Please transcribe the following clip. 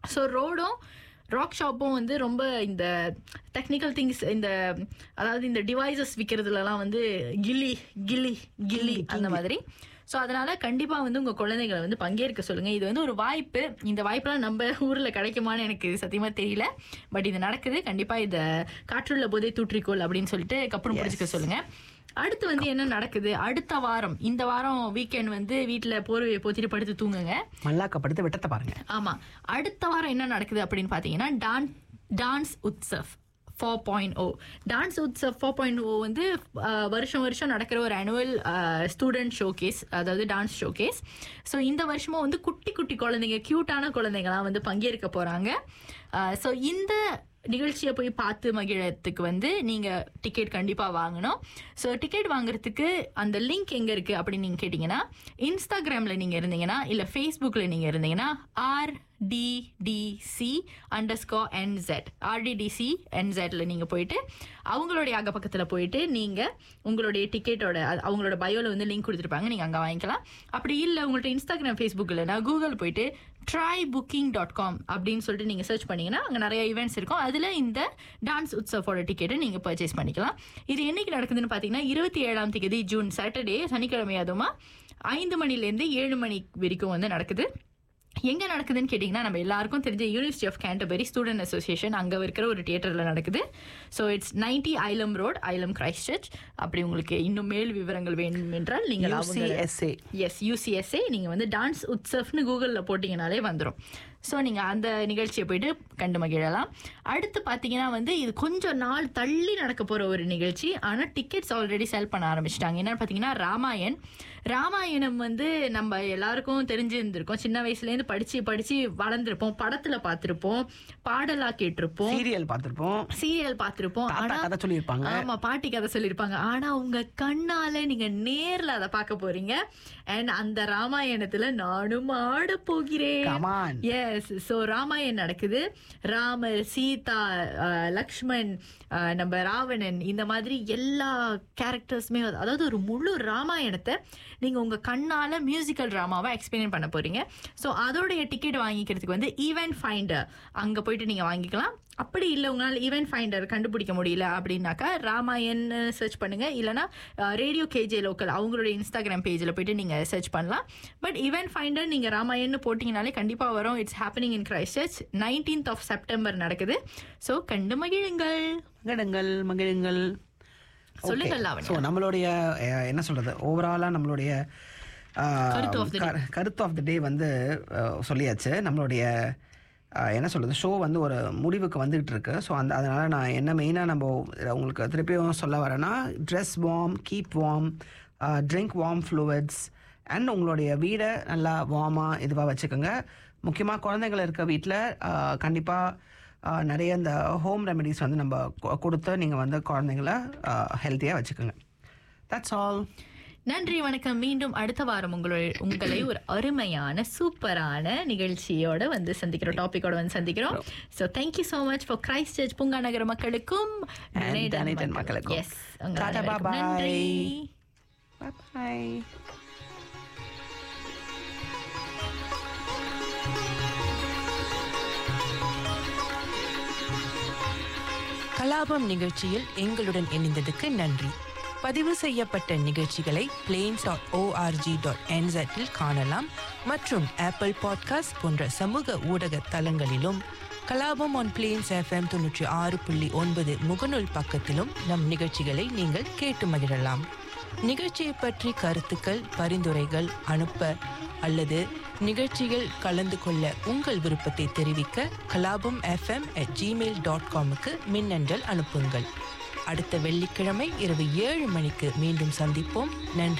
So ரோடும் rock ஷாப்பும் வந்து ரொம்ப இந்த டெக்னிக்கல் திங்ஸ் இந்த அதாவது இந்த டிவைசஸ் விற்கிறதுலலாம் வந்து கில்லி கில்லி கில்லி அந்த மாதிரி ஸோ அதனால கண்டிப்பா வந்து உங்க குழந்தைகளை வந்து பங்கேற்க சொல்லுங்க இது வந்து ஒரு வாய்ப்பு இந்த வாய்ப்பெல்லாம் நம்ம ஊர்ல கிடைக்குமான்னு எனக்கு சத்தியமா தெரியல பட் இது நடக்குது கண்டிப்பா இத காற்றுள்ள போதே தூற்றிக்கோள் அப்படின்னு சொல்லிட்டு கப்புறம் பிடிச்சிக்க சொல்லுங்க அடுத்து வந்து என்ன நடக்குது அடுத்த வாரம் இந்த வாரம் வீக்கெண்ட் வந்து வீட்ல போர்வையை போத்திட்டு படுத்து தூங்குங்க மல்லாக்கப்படுத்து விட்டத்தை பாருங்க ஆமா அடுத்த வாரம் என்ன நடக்குது அப்படின்னு பாத்தீங்கன்னா டான் dance Utsav four point O dance Utsav four point O வந்து அஹ், வருஷம் வருஷம் நடக்கிற ஒரு அனுவல் ஸ்டூடெண்ட் ஷோகேஸ் அதாவது டான்ஸ் ஷோகேஸ் ஸோ இந்த வருஷமும் வந்து குட்டி குட்டி குழந்தைங்க க்யூட்டான குழந்தைங்களாம் வந்து பங்கேற்க போறாங்க ஸோ இந்த நிகழ்ச்சியை போய் பார்த்து மகிழத்துக்கு வந்து நீங்க டிக்கெட் கண்டிப்பா வாங்கணும் ஸோ டிக்கெட் வாங்குறதுக்கு அந்த லிங்க் எங்க இருக்கு அப்படின்னு நீங்க கேட்டீங்கன்னா இன்ஸ்டாகிராம்ல நீங்க இருந்தீங்கன்னா இல்ல ஃபேஸ்புக்ல நீங்க இருந்தீங்கன்னா ஆர் டிடிசி அண்டர் ஸ்கோர் என்செட் ஆர்டிடிசி என்செட்ல நீங்க போயிட்டு அவங்களுடைய அக பக்கத்துல போயிட்டு நீங்க உங்களுடைய டிக்கெட்டோட அவங்களோட பயோல வந்து லிங்க் கொடுத்துருப்பாங்க நீங்க அங்க வாங்கிக்கலாம் அப்படி இல்ல உங்கள்ட்ட இன்ஸ்டாகிராம் ஃபேஸ்புக் இல்லைன்னா கூகுள் போயிட்டு ட்ரை புக்கிங் டாட் காம் அப்படின்னு சொல்லிட்டு நீங்க சர்ச் பண்ணீங்கன்னா அங்க நிறைய ஈவெண்ட்ஸ் இருக்கும் அதுல இந்த டான்ஸ் உற்சவோட டிக்கெட்டை நீங்க பர்ச்சேஸ் பண்ணிக்கலாம் இது என்னைக்கு நடக்குதுன்னு பாத்தீங்கன்னா இருபத்தி ஏழாம் தேதி ஜூன் சாட்டர்டே சனிக்கிழமை அதுமா ஐந்து மணிலேருந்து ஏழு மணி வரைக்கும் வந்து நடக்குது எங்க நடக்குதுன்னு கேட்டிங்கன்னா நம்ம எல்லாருக்கும் தெரிஞ்ச university of Canterbury student association அங்க இருக்கிற ஒரு தியேட்டர்ல நடக்குது so it's ninety Ilam road Ilam Christchurch அப்படி உங்களுக்கு இன்னும் மேல் விவரங்கள் வேணும் என்றால் நீங்கள் அவங்க UCSA. எஸ் யூசிஎஸ்ஏ நீங்க வந்து டான்ஸ் உத்சவ்னு கூகுள்ல போட்டீங்கனாலே வந்துடும் ஸோ நீங்க அந்த நிகழ்ச்சியை போயிட்டு கண்டு மகிழலாம் அடுத்து பாத்தீங்கன்னா வந்து இது கொஞ்சம் நாள் தள்ளி நடக்க போற ஒரு நிகழ்ச்சி ஆனா டிக்கெட்ஸ் ஆல்ரெடி செல் பண்ண ஆரம்பிச்சிட்டாங்க என்னன்னு பாத்தீங்கன்னா ராமாயண் ராமாயணம் வந்து நம்ம எல்லாருக்கும் தெரிஞ்சிருந்திருக்கோம் சின்ன வயசுல இருந்து படிச்சு படிச்சு வளர்ந்துருப்போம் படத்துல பார்த்திருப்போம் பாடலா கேட்டிருப்போம் சீரியல் பார்த்திருப்போம் சீரியல் பார்த்திருப்போம் தாத்தா ஆனா கதை சொல்லியிருப்பாங்க ஆமா பாட்டி கதை சொல்லியிருப்பாங்க ஆனா உங்க கண்ணால நீங்க நேர்ல அதை பார்க்க போறீங்க அண்ட் அந்த ராமாயணத்துல நானும் ஆட போகிறேன் Come on. Yes so Ramayanam நடக்குது ராமர் சீதா அஹ், லக்ஷ்மண் அஹ், நம்ம ராவணன் இந்த மாதிரி எல்லா கேரக்டர்ஸுமே அதாவது ஒரு முழு ராமாயணத்தை நீங்க உங்க கண்ணால மியூசிக்கல் டிராமாவா எக்ஸ்பிளைன் பண்ண போறீங்க சோ அதோடைய டிக்கெட் வாங்கிக்கிறதுக்கு வந்து ஈவென்ட் ஃபைண்டர் அங்க போயிட்டு நீங்க வாங்கிக்கலாம் அப்படி இல்லை உங்களால் ஈவென்ட் ஃபைண்டர் கண்டுபிடிக்க முடியல அப்படின்னாக்கா ராமாயண் சர்ச் பண்ணுங்க இல்லைனா ரேடியோ கேஜே லோக்கல் அவங்களுடைய இன்ஸ்டாகிராம் பேஜில் போயிட்டு நீங்கள் சர்ச் பண்ணலாம் பட் ஈவென்ட் ஃபைண்டர் நீங்கள் ராமாயண்னு போட்டிங்கனாலே கண்டிப்பாக வரும் it's happening in Christchurch nineteenth of September நடக்குது ஸோ கண்டு மகிழுங்கள் மகிழுங்கள் மகிழுங்கள் சொல்லுங்கள், லாவண்யா. ஸோ நம்மளுடைய அஹ், என்ன சொல்றது ஓவராலாக நம்மளுடைய அஹ், கருத்து of the கரு- கருத்து ஆஃப் த டே வந்து அஹ், சொல்லியாச்சு நம்மளுடைய அஹ், என்ன சொல்றது ஷோ வந்து ஒரு முடிவுக்கு வந்துகிட்டு இருக்கு ஸோ அந்த அதனால நான் என்ன மெயினாக நம்ம உங்களுக்கு திருப்பியும் சொல்ல வரேன்னா dress warm keep warm drink warm fluids and உங்களுடைய வீடை நல்லா வார்மாக இதுவாக வச்சுக்கோங்க முக்கியமாக குழந்தைகள் இருக்க வீட்டில் கண்டிப்பாக நிறைய இந்த ஹோம் ரெமெடிஸ் வந்து நம்ம கொ- கொடுத்து நீங்கள் வந்து குழந்தைங்கள ஹெல்த்தியாக வச்சுக்கோங்க தட்ஸ் ஆல் நன்றி வணக்கம் மீண்டும் அடுத்த வாரம் உங்களை உங்களை ஒரு அருமையான சூப்பரான நிகழ்ச்சியோட வந்து சந்திக்கிறோம் டாபிக்கோட வந்து சந்திக்கிறோம் so thank you so much for Christchurch பூங்கா நகர மக்களுக்கும் And Dunedin Dunedin மக்களுக்கும். Yes, உங்கள் Tata, அனைவருக்கும் bye-bye. நன்றி பாய் கலாபம் நிகழ்ச்சியில் எங்களுடன் இணைந்ததுக்கு நன்றி பதிவு செய்யப்பட்ட நிகழ்ச்சிகளை பிளேன்ஸ் டாட் ஓஆர்ஜி டாட் என்செட்டில் காணலாம் மற்றும் ஆப்பிள் பாட்காஸ்ட் போன்ற சமூக ஊடக தளங்களிலும் கலாபம் ஆன் பிளேன்ஸ் எஃப்எம் தொன்னூற்றி ஆறு புள்ளி ஒன்பது முகநூல் பக்கத்திலும் நம் நிகழ்ச்சிகளை நீங்கள் கேட்டு மகிழலாம் நிகழ்ச்சியை பற்றி கருத்துக்கள் பரிந்துரைகள் அனுப்ப அல்லது நிகழ்ச்சியில் கலந்து கொள்ள உங்கள் விருப்பத்தை தெரிவிக்க Kalabham FM at Gmail dot காமுக்கு மின்னஞ்சல் அனுப்புங்கள் அடுத்த வெள்ளிக்கிழமை இரவு ஏழு மணிக்கு மீண்டும் சந்திப்போம் நன்றி